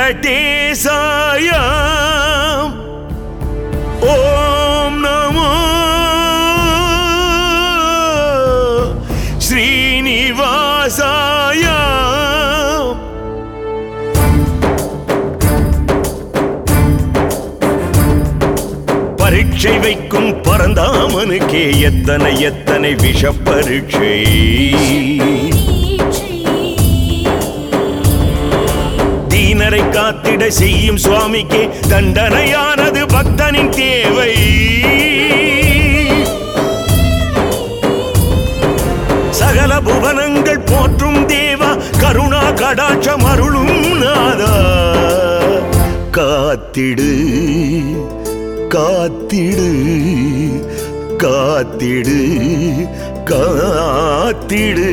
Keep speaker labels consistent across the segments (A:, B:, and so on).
A: வெங்கடேசாய ஓம் நமோ ஸ்ரீனிவாசாய பரீட்சை வைக்கும் பரந்தாமனுக்கே எத்தனை எத்தனை விஷ பரீட்சை தீனரை காத்திட செய்யும் சுவாமிக்கே தண்டனையானது பக்தனின் தேவை சகல புவனங்கள் போற்றும் தேவா கருணா கடாட்சம் அருளும் நாதா காத்திடு காத்திடு காத்திடு காத்திடு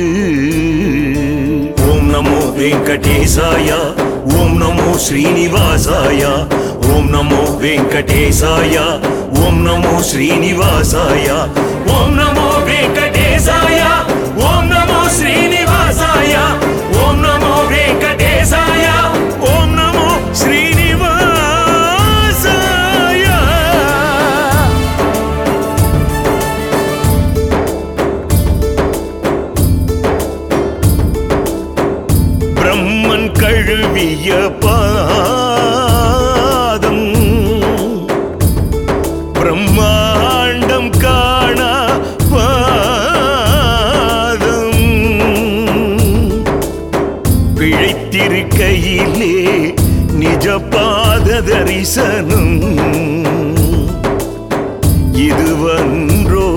A: ஓம் நமோ வெங்கடேசாய ஓம் நமோ ஸ்ரீனிவாசாய ஓம் நமோ வெங்கடேசாய ஓம் நமோ ஸ்ரீனிவாசாய ஓம் நமோ வெங்கடேசாய ஓம் நமோ ஸ்ரீனிவாசாய ஓம் நமோ வெங்கடேசாய ஓம் நமோ ஸ்ரீனிவாசாய பிரம்மன் கழுவிய பாதம் பிரம்மாண்டம் காண பாதம் பிழைத்திருக்கையிலே நிஜ பாத தரிசனம் இதுவன்றோ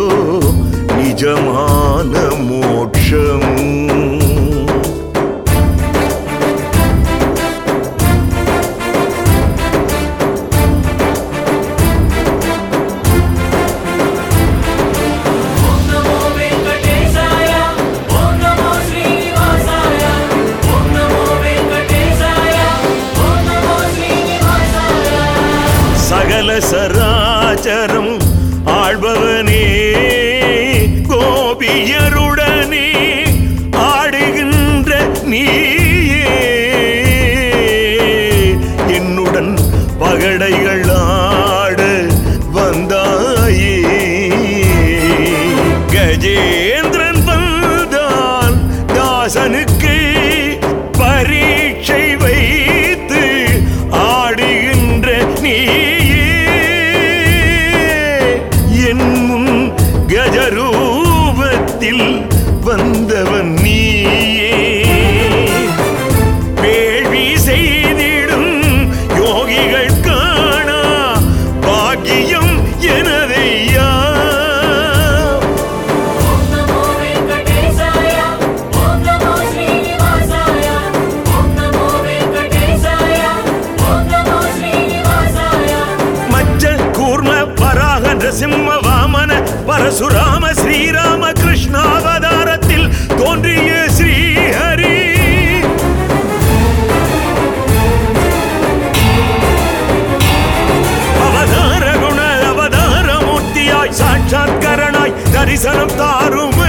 A: நிஜமான மோட்சம்
B: ఓం నమో వెంకటేశాయ ఓం నమో శ్రీనివాసాయ ఓం నమో వెంకటేశాయ ఓం నమో శ్రీనివాసాయ
A: சகல சராச்சரம் ஆழ்பவனே கோபியருடனே ஆடுகின்ற நீயே என்னுடன் பகடைகள் ஆட வந்தாயே கஜேந்திரன் வந்தான் தாசனுக்கு பரீட்சை வைத்து ஆடுகின்ற நீயே என் முன் கஜரூபத்தில் வந்தவன் நீயே வேள்வி செய்திடும் யோகிகள் காணா பாக்கியம் எனதையா
B: ఓం నమో వెంకటేశాయ ఓం నమో శ్రీనివాసాయ ఓం నమో వెంకటేశాయ ఓం నమో శ్రీనివాసాయ
A: மச்ச கூர்ம வராக நரசிம்ம வாமன பரசுராம ஸ்ரீராம கிருஷ்ணாவதாரத்தில் தோன்றிய ஸ்ரீஹரி அவதார குண அவதார மூர்த்தியாய் சாட்சாத்கரனாய் தரிசனம் தாரும்